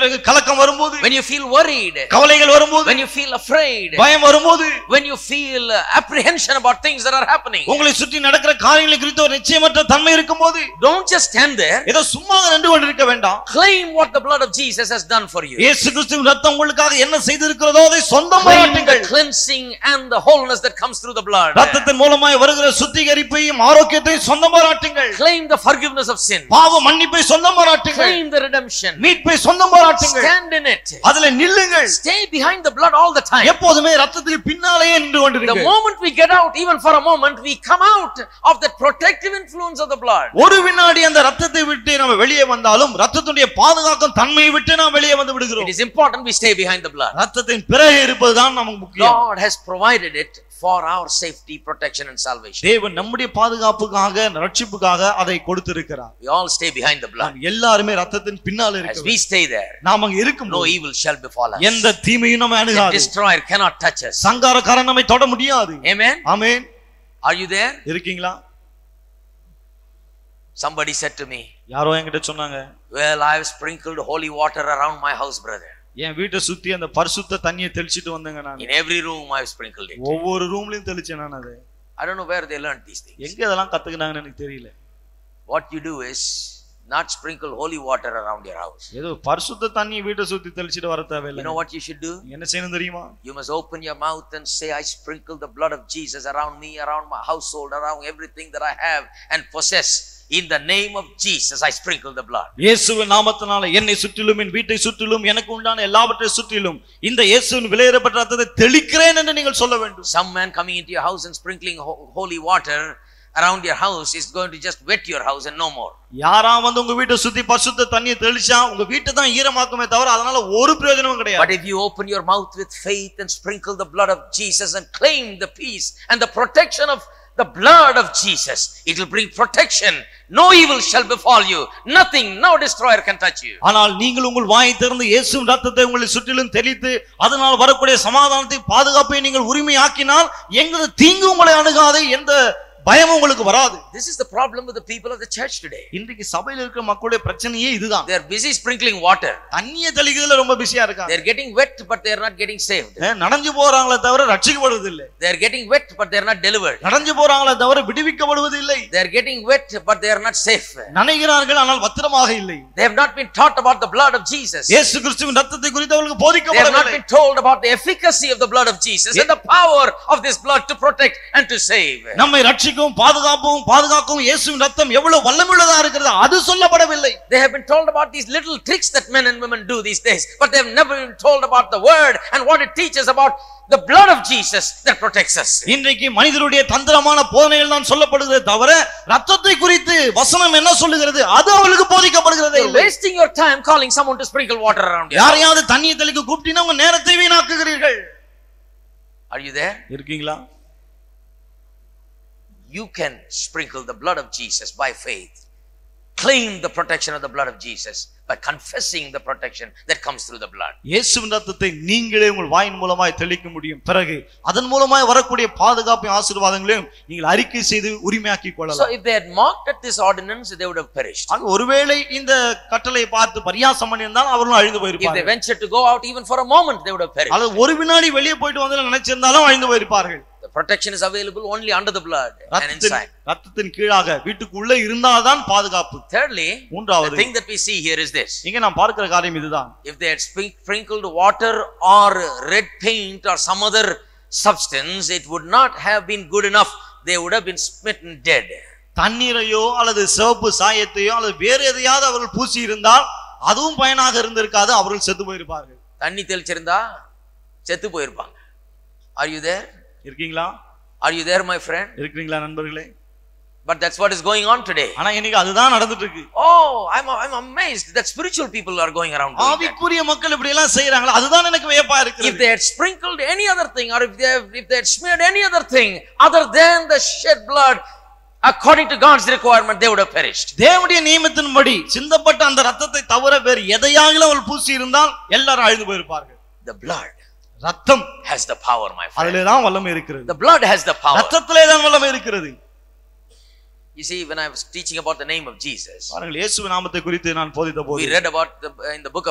பிறகு கலக்கம் வரும்போது when you feel worried, கவலைகள் வரும்போது when you feel afraid, பயம் வரும்போது when you feel uh, apprehension about things that are happening. உங்களை சுற்றி நடக்கிற காரியங்களை குறித்த ஒரு நிச்சயமற்ற தன்மை இருக்கும்போது Don't just stand there. ஏதோ சும்மா நின்று கொண்டிருக்க வேண்டாம் Claim what the blood of Jesus has done for you. இயேசு கிறிஸ்துவின் ரத்தம் உங்களுக்காக என்ன செய்திருக்கிறதோ அதை Claim சொந்தமாட்டுங்கள் the cleansing and the wholeness that comes through the blood. ரத்தத்தின் மூலமாய் வருகிற சுத்திகரிப்பையும் ஆரோக்கியத்தையும் சொந்தமாட்டுங்கள் Claim the forgiveness of sin. பாவ மன்னிப்பை சொந்தமாட்டுங்கள் Claim the redemption. மீட்பை சொந்தமாட்டுங்கள் Stand in it. அதுல நில்லுங்கள் Stay behind the blood all the time. எப்போதுமே ரத்தத்துக்கு பின்னாலேயே நின்று The கொண்டிருங்கள் moment we get out, even for a moment, we come out of that protective influence of the blood. ஒரு வினாடி அந்த ரத்தத்தை விட்டு நம்ம வெளியே வந்தாலும் ரத்தத்துடைய பாதுகாக்கும் தன்மையை விட்டு நாம் வெளியே வந்து It விடுகிறோம் is important we stay behind the blood. ரத்தத்தின் பிறகு இருப்பதுதான் நமக்கு முக்கியம் God has provided it for our safety, protection, and salvation. தேவன் நம்முடைய பாதுகாப்புக்காக ரட்சிப்புக்காக அதை கொடுத்திருக்கிறார் We all stay behind the blood. நாம் எல்லாருமே ரத்தத்தின் பின்னால் As இருக்கிறோம் we stay there, நாம் அங்க இருக்கும் no evil shall befall us. எந்த தீமையும் நம்ம The அணுகாது destroyer cannot touch us. சங்காரக்காரன் நம்மை தொட முடியாது Amen. Amen Are you there? இருக்கீங்களா Somebody said to me, யாரோ என்கிட்ட சொன்னாங்க Well, I've sprinkled holy water around my house, brother. என் வீட்டை சுத்தி அந்த பரிசுத்த தண்ணியை தெளிச்சிட்டு வந்தேங்க நான் In every room, I've sprinkled it. ஒவ்வொரு ரூம்லயும் தெளிச்சேன் நான் அதை I don't know where they learned these things. எங்க இதெல்லாம் கத்துக்கினாங்கன்னு எனக்கு தெரியல What you do is not sprinkle holy water around your house. ஏதோ பரிசுத்த தண்ணியை வீட்டை சுத்தி தெளிச்சிட்டு வர You தேவையில்லை know what you should do? என்ன செய்யணும் தெரியுமா You must open your mouth and say, I sprinkle the blood of Jesus around me, around my household, around everything that I have and possess. In the name of Jesus, I sprinkle the blood. இயேசுவின் நாமத்தினால என்னை சுற்றிலும் என் வீட்டை சுற்றிலும் எனக்கு உண்டான எல்லாவற்றை சுற்றிலும் இந்த இயேசுவின் விலையேறப்பட்ட ரத்தத்தை தெளிக்கிறேன் என்று நீங்கள் சொல்ல வேண்டும் Some man coming into your house and sprinkling ho- holy water around your house is going to just wet your house and no more. யாரா வந்து உங்க வீட்டை சுத்தி பரிசுத்த தண்ணியை தெளிச்சா உங்க வீட்டை தான் ஈரமாக்குமே தவிர அதனால ஒரு பிரயோஜனமும் கிடையாது But if you open your mouth with faith and sprinkle the blood of Jesus and claim the peace and the protection of the blood of Jesus, it will bring protection. No evil shall befall you. Nothing, no destroyer can touch you. ஆனால் நீங்கள் உங்கள் வாயை திறந்து இயேசுவின் ரத்தத்தை உங்களை சுற்றிலும் தெளித்து அதனால் வரக்கூடிய சமாதானத்தை பாதுகாப்பை நீங்கள் உரிமையாக்கினால் எங்களது தீங்கு உங்களை அணுகாது எந்த பயம் உங்களுக்கு வராது This is the problem with the people of the church today. இன்றைக்கு சபையில் இருக்கிற மக்களுடைய பிரச்சனையே இதுதான் They are busy sprinkling water. தண்ணியை தெளிக்கிறதுல ரொம்ப பிஸியா இருக்காங்க They are getting wet, but they are not getting saved. ஏன் நனைஞ்சு போறாங்களே தவிர ரட்சிக்கப்படுவது இல்லை They are getting wet, but they are not delivered. நனைஞ்சு போறாங்களே தவிர விடுவிக்கப்படுவது இல்லை They are getting wet, but they are not safe. நனைகிறார்கள் ஆனால் பத்திரமாக இல்லை They have not been taught about the blood of Jesus. இயேசு கிறிஸ்துவின் ரத்தத்தை குறித்து அவர்களுக்கு They have not போதிக்கப்படவில்லை been told about the efficacy of the blood of Jesus and the power of this blood to protect and to save. நம்மை ரட்சிக்கும் பாதுகாப்பும் பாதுகாக்கும் இயேசுவின் ரத்தம் எவ்வளவு வல்லமுள்ளதா இருக்கிறது அது சொல்லப்படவில்லை They have been told about these little tricks that men and women do these days, but they have never been told about the word and what it teaches about the blood of Jesus that protects us. இன்றைக்கு மனிதருடைய தந்திரமான போதனைகள் தான் சொல்லப்படுகிறது தவிர ரத்தத்தை குறித்து வசனம் என்ன சொல்லுகிறது அது அவளுக்கு போதிக்கப்படுகிறதே You're இல்லை wasting your time calling someone to sprinkle water around you. யாரையாவது தண்ணியை தெளிக்க கூப்பிட்டீங்கன்னா உங்க நேரத்தை வீணாக்குகிறீர்கள் Are you there? இருக்கீங்களா You can sprinkle the blood of Jesus by faith. Claim the protection of the blood of Jesus by confessing the protection that comes through the blood. இயேசுவின் ரத்தத்தை நீங்களே உங்கள் வாயின் மூலமாய் தெளிக்க முடியும் பிறகு அதன் மூலமாய் வரக்கூடிய பாதுகாப்பு ஆசீர்வாதங்களையும் நீங்கள் அறிக்கை செய்து உரிமையாக்கி So கொள்ளலாம் if they had mocked at this ordinance, they would have perished. ஆக ஒருவேளை இந்த கட்டளை பார்த்து பரியாசம் பண்ணியிருந்தால் அவர்களும் அழிந்து If they போயிருப்பார்கள் ventured to go out even for a moment, they would have perished. அல்லது ஒரு வினாடி வெளியே போயிட்டு வந்து நினைச்சிருந்தாலும் அழிந்து போயிருப்பார்கள் The protection is available only under the blood and ரத்தத்தின் inside. ரத்தத்தின் கீழாக வீட்டுக்குள்ள இருந்தால்தான் பாதுகாப்பு Thirdly, the மூன்றாவது thing that we see here is this. இங்க நான் பார்க்கிற காரியம் இதுதான் If they had sprin- sprinkled water or red paint or some other substance, it would not have been good enough. They would have been smitten dead. தண்ணீரையோ அல்லது சிவப்பு சாயத்தையோ அல்லது வேறு எதையாவது அவர்கள் பூசி இருந்தால் அதுவும் பயனாக இருந்திருக்காது அவர்கள் செத்து போயிருப்பார்கள் தண்ணி தெளிச்சிருந்தா செத்து போயிருப்பாங்க Are you there? இருக்கீங்களா Are you there, my friend? இருக்கிறீங்களா நண்பர்களே But that's what is going on today. ஆனா இன்னைக்கு அதுதான் நடந்துட்டு இருக்கு Oh, I'm, I'm amazed that spiritual people are going around doing that. ஆவிக்குரிய மக்கள் இப்படி எல்லாம் செய்யறாங்களா அதுதான் எனக்கு வியப்பா If இருக்கிறது they had sprinkled any other thing, or if they have, if they had smeared any other thing other than the shed blood, according to God's requirement, they would have perished. தேவனுடைய நியமத்தின்படி சிந்தப்பட்ட அந்த ரத்தத்தை தவிர வேறு எதையாகிலும் அவள் பூசி இருந்தால் எல்லாரும் அழிந்து போயிருப்பார்கள் The blood ரத்தம் has the power, my friend. அதிலே தான் வல்லமை இருக்கிறது The blood has the power. ரத்தத்திலே தான் வல்லமை இருக்கிறது You see, when I was teaching about the name of Jesus, பாருங்கள் இயேசு நாமத்தை குறித்து நான் போதித்த we போது read about the, in the book of